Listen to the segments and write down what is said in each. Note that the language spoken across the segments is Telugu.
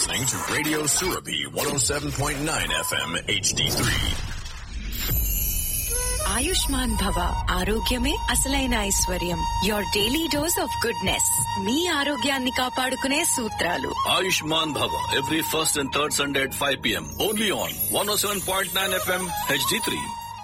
listening to Radio Surabi 107.9 FM HD3. Ayushman భవ ఆరోగ్యమే అసలైన ఐశ్వర్యం your daily dose of goodness మీ ఆరోగ్యాన్ని కాపాడుకునే సూత్రాలు Ayushman Bhava every first and third Sunday at 5 p.m. Only on 107.9 FM HD3.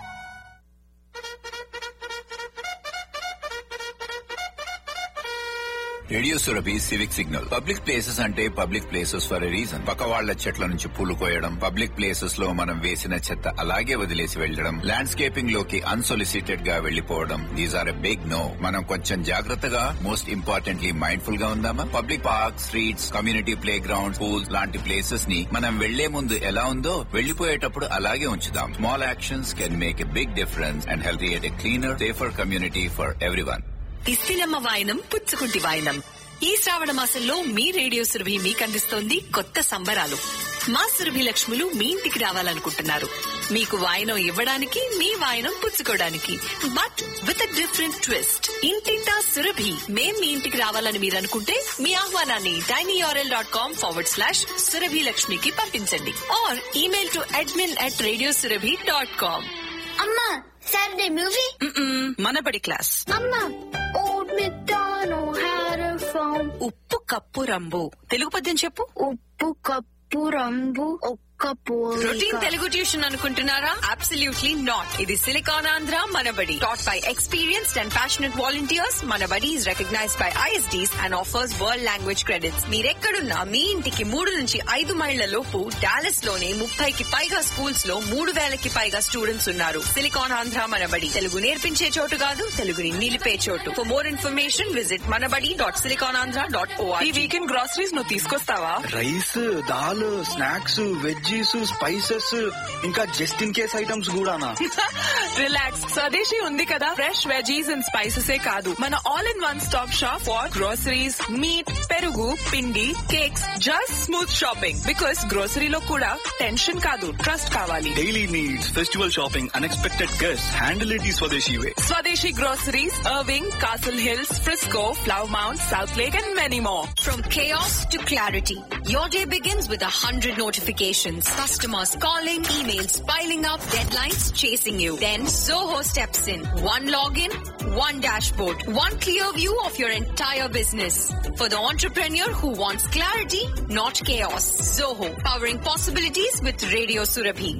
Radio Surabhi civic signal public places అంటే public places for a reason పక్క వాళ్ల చెట్ల నుంచి పూలు కోయడం పబ్లిక్ ప్లేసెస్ లో మనం వేసిన చెత్త అలాగే వదిలేసి వెళ్లడం ల్యాండ్స్కేపింగ్ లోకి అన్సొలిసిటెడ్ గా వెళ్లిపోవడం these are a big no మనం కొంచెం జాగ్రత్తగా మోస్ట్ ఇంపార్టెంట్లీ మైండ్ఫుల్ గా ఉందామా public park streets community playground pools లాంటి ప్లేసెస్ ని మనం వెళ్లే ముందు ఎలా ఉందో వెళ్లిపోయేటప్పుడు అలాగే ఉంచుదాం small actions can make a big difference and health a cleaner safer community for everyone ఇస్తిలమ్మ వాయనం పుచ్చుకుంటి వాయనం ఈ శ్రావణ మాసంలో మీ రేడియో సురభి మీకు అందిస్తోంది కొత్త సంబరాలు మా సురభి లక్ష్ములు మీ ఇంటికి రావాలనుకుంటున్నారు మీకు వాయనం ఇవ్వడానికి మీ వాయనం పుచ్చుకోవడానికి బట్ విత్ డిఫరెంట్ ట్విస్ట్ ఇంటింటా సురభి మేం మీ ఇంటికి రావాలని మీరు అనుకుంటే మీ ఆహ్వానాన్ని tinyurl dot com forward slash Surabhi లక్ష్మికి పంపించండి or email to admin at radio Surabhi dot com అమ్మా సాటర్డే మూవీ మనబడి క్లాస్ అమ్మా old MacDonald had a farm. ఉప్పు కప్పు రంబు తెలుగు పద్యం చెప్పు ఉప్పు కప్పు రంబు ఒక్క రొటీన్ పోలిక తెలుగు ట్యూషన్ అనుకుంటున్నారా అబ్సల్యూట్లీ నాట్ ఇది silicon Andhra Manabadi taught by experienced and passionate volunteers Manabadi is recognised by ISDs and offers world language credits మీరెక్కడున్నా మీ ఇంటికి మూడు నుంచి ఐదు మైళ్ల లోపు డాలస్ లోనే ముప్పైకి పైగా స్కూల్స్ లో మూడు వేలకి పైగా స్టూడెంట్స్ ఉన్నారు సిలికాన్ ఆంధ్ర మనబడి తెలుగు నేర్పించే చోటు కాదు తెలుగుని నిలిపే చోటు for more information visit Manabadi dot silicon Andhra dot ఈ వీకెండ్ గ్రాసరీస్ నువ్వు తీసుకొస్తావా rice dal snacks veggies spices ఇంకా జస్ట్ ఇన్ కేస్ ఐటమ్స్ కూడానా రిలాక్స్ స్వదేశీ ఉంది కదా ఫ్రెష్ వెజీస్ అండ్ స్పైసెస్ ఏ కాదు మన all in one stop shop for groceries meat పెరుగు పిండి cakes just smooth shopping because గ్రోసరీలో కూడా టెన్షన్ కాదు ట్రస్ట్ కావాలి Daily needs, festival shopping, unexpected guests. Handle it the Swadeshi way. Swadeshi groceries Irving Castle Hills Frisco Flower Mound Southlake and many more From chaos to clarity, your day begins with a hundred notifications. Customers calling, emails piling up, deadlines chasing you. Then Zoho steps in. One login, one dashboard, one clear view of your entire business. For the entrepreneur who wants clarity, not chaos. Zoho, powering possibilities with Radio Surabhi.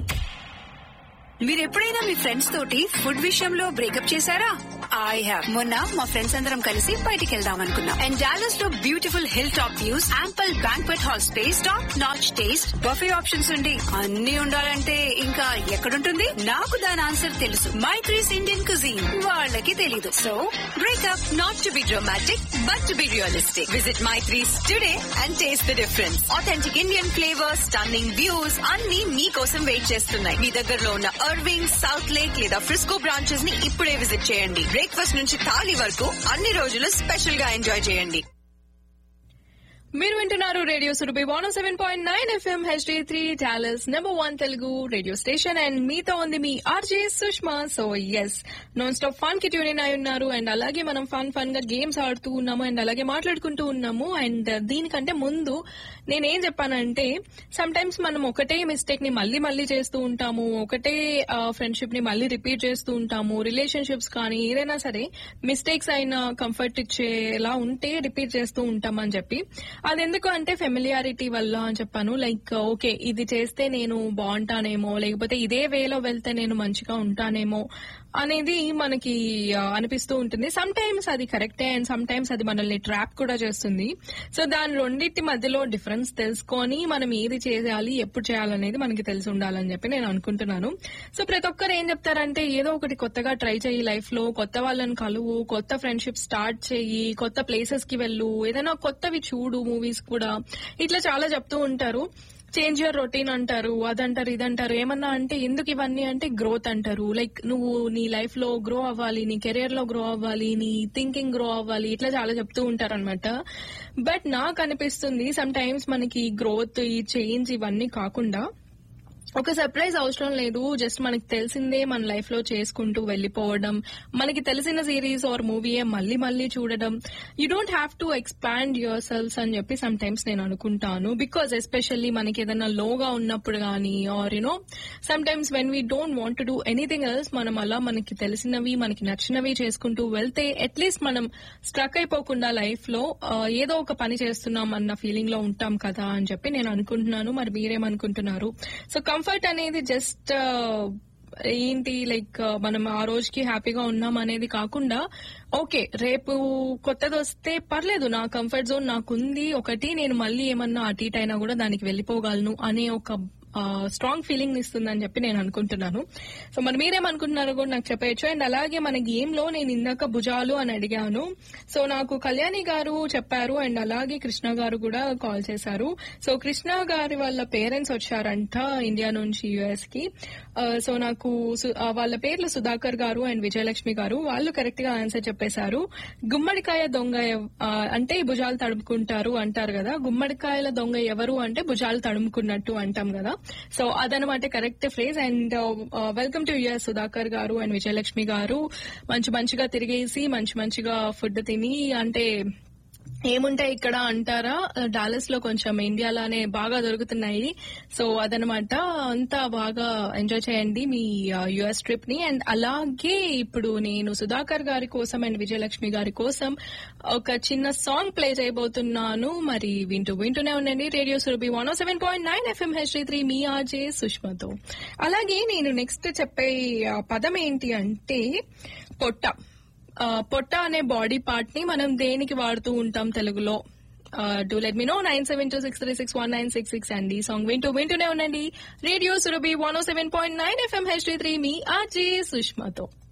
మీరు ఎప్పుడైనా మీ ఫ్రెండ్స్ తోటి ఫుడ్ విషయంలో బ్రేకప్ చేశారా ఐ హావ్ మొన్న మా ఫ్రెండ్స్ అందరం కలిసి బయటికి వెళ్దాం అనుకున్నాం అండ్ డాలస్ లో beautiful hilltop views ample banquet hall space top notch taste buffet options ఉండి అన్ని ఉండాలంటే ఇంకా ఎక్కడుంటుంది నాకు దాని ఆన్సర్ తెలుసు మై త్రీస్ ఇండియన్ కుజీన్ వాళ్ళకి తెలీదు so breakup not to be dramatic but to be realistic visit my threes today and taste the difference authentic Indian flavours stunning views అన్ని మీకోసం వెయిట్ చేస్తున్నాయి మీ దగ్గరలో ఉన్న అర్వింగ్ సౌత్ లేక్ లేదా ఫ్రిస్కో బ్రాంచెస్ ని ఇప్పుడే విజిట్ చేయండి బ్రేక్ఫాస్ట్ నుంచి థాలీ వరకు అన్ని రోజులు స్పెషల్ గా ఎంజాయ్ చేయండి మీరు వింటున్నారు radio Surabhi one seven point nine FM HD three Dallas number one Telugu radio station and మీతో ఉంది మీ RJ Sushma so yes non stop fun కి ట్యూన్ ఇన్ అయి ఉన్నారు అండ్ అలాగే మనం ఫన్ ఫన్ గా గేమ్స్ ఆడుతూ ఉన్నాము అండ్ అలాగే మాట్లాడుకుంటూ ఉన్నాము అండ్ దీనికంటే ముందు నేనేం చెప్పానంటే సమ్ టైమ్స్ మనం ఒకటే మిస్టేక్ ని మళ్ళీ మళ్ళీ చేస్తూ ఉంటాము ఒకటే ఫ్రెండ్షిప్ ని మళ్ళీ రిపీట్ చేస్తూ ఉంటాము రిలేషన్షిప్స్ కానీ ఏదైనా సరే మిస్టేక్స్ అయినా కంఫర్ట్ ఇచ్చేలా ఉంటే రిపీట్ చేస్తూ ఉంటాం అని చెప్పి అది ఎందుకు అంటే ఫెమిలియారిటీ వల్ల అని చెప్పాను లైక్ ఓకే ఇది చేస్తే నేను బాగుంటానేమో లేకపోతే ఇదే వేలో వెళ్తే నేను మంచిగా ఉంటానేమో అనేది మనకి ఆ, అనిపిస్తూ ఉంటుంది సమ్ టైమ్స్ అది కరెక్టే అండ్ సమ్ టైమ్స్ అది మనల్ని ట్రాప్ కూడా చేస్తుంది సో దాని రెండింటి మధ్యలో డిఫరెన్స్ తెలుసుకొని మనం ఏది చేయాలి ఎప్పుడు చేయాలనేది మనకి తెలిసి ఉండాలని చెప్పి నేను అనుకుంటున్నాను సో ప్రతి ఒక్కరు ఏం చెప్తారంటే ఏదో ఒకటి కొత్తగా ట్రై చేయి లైఫ్ లో కొత్త వాళ్ళని కలువు కొత్త ఫ్రెండ్షిప్ స్టార్ట్ చేయి కొత్త ప్లేసెస్ కి వెళ్ళు ఏదైనా కొత్తవి చూడు మూవీస్ కూడా ఇట్లా చాలా చెప్తూ ఉంటారు చేంజ్ యువర్ రొటీన్ అంటారు అదంటారు ఇదంటారు ఏమన్నా అంటే ఎందుకు ఇవన్నీ అంటే గ్రోత్ అంటారు లైక్ నువ్వు నీ లైఫ్ లో గ్రో అవ్వాలి నీ కెరియర్ లో గ్రో అవ్వాలి నీ థింకింగ్ గ్రో అవ్వాలి ఇట్లా చాలా చెప్తూ ఉంటారు అనమాట బట్ నాకు అనిపిస్తుంది సమ్ టైమ్స్ మనకి గ్రోత్ ఈ చేంజ్ ఇవన్నీ కాకుండా ఒక సర్ప్రైజ్ అవసరం లేదు జస్ట్ మనకి తెలిసిందే మన లైఫ్ లో చేసుకుంటూ వెళ్ళిపోవడం మనకి తెలిసిన సిరీస్ ఆర్ మూవీయే మళ్ళీ మళ్ళీ చూడడం you don't have to expand your cells అని చెప్పి సమ్ టైమ్స్ నేను అనుకుంటాను బికాస్ ఎస్పెషల్లీ మనకి ఏదైనా లోగా ఉన్నప్పుడు గానీ or you know sometimes when we don't want to do anything else మనం అలా మనకి తెలిసినవి మనకి నచ్చినవి చేసుకుంటూ వెళ్తే అట్లీస్ట్ మనం స్ట్రక్ అయిపోకుండా లైఫ్ లో ఆ, ఏదో ఒక పని చేస్తున్నాం అన్న ఫీలింగ్ లో ఉంటాం కదా అని చెప్పి నేను అనుకుంటున్నాను మరి మీరేమనుకుంటున్నారు సో కంఫర్ట్ అనేది జస్ట్ ఏంటి లైక్ మనం ఆ రోజుకి హ్యాపీగా ఉన్నాం అనేది కాకుండా ఓకే రేపు కొత్తది వస్తే పర్లేదు నా కంఫర్ట్ జోన్ నాకుంది ఒకటి నేను మళ్ళీ ఏమన్నా అటు ఇటు అయినా కూడా దానికి వెళ్ళిపోగలను అనే ఒక స్ట్రాంగ్ ఫీలింగ్ ఇస్తుందని చెప్పి నేను అనుకుంటున్నాను సో మరి మీరేమనుకుంటున్నారో కూడా నాకు చెప్పేయచ్చు అండ్ అలాగే మన గేమ్ లో నేను ఇందాక భుజాలు అని అడిగాను సో నాకు కళ్యాణి గారు చెప్పారు అండ్ అలాగే కృష్ణ గారు కూడా కాల్ చేశారు సో కృష్ణ గారి వాళ్ళ పేరెంట్స్ వచ్చారంట ఇండియా నుంచి యుఎస్ కి ఆ, సో నాకు సు- ఆ, వాళ్ళ పేర్లు సుధాకర్ గారు అండ్ విజయలక్ష్మి గారు వాళ్ళు కరెక్ట్ గా ఆన్సర్ చెప్పేశారు గుమ్మడికాయ దొంగ ఎవ్- ఆ, అంటే భుజాలు తడుముకుంటారు అంటారు కదా గుమ్మడికాయల దొంగ ఎవరు అంటే భుజాలు తడుముకున్నట్టు అంటాం కదా సో అదనమాట correct phrase and welcome to US Sudhakar garu and Vijayalakshmi గారు మంచి మంచిగా తిరిగేసి మంచి మంచిగా ఫుడ్ తిని అంటే ఏముంటాయి ఇక్కడ అంటారా డాలస్ లో కొంచెం ఇండియాలోనే బాగా దొరుకుతున్నాయి సో అదనమాట అంతా బాగా ఎంజాయ్ చేయండి మీ యుఎస్ ట్రిప్ ని అండ్ అలాగే ఇప్పుడు నేను సుధాకర్ గారి కోసం అండ్ విజయలక్ష్మి గారి కోసం ఒక చిన్న సాంగ్ ప్లే చేయబోతున్నాను మరి వింటూ వింటూనే ఉండండి radio Surabhi one seven point nine FM H three మీ ఆర్జే సుష్మతో అలాగే నేను నెక్స్ట్ చెప్పే ఆ, పదం ఏంటి అంటే పొట్ట ఆ, పొట్ట అనే బాడీ పార్ట్ ని మనం దేనికి వాడుతూ ఉంటాం తెలుగులో do let me know nine seven two six three six one nine six six అండి సాంగ్ వింటూ వింటూనే ఉండండి radio Surabhi one seven point nine FM H three మీ ఆర్జే సుష్మతో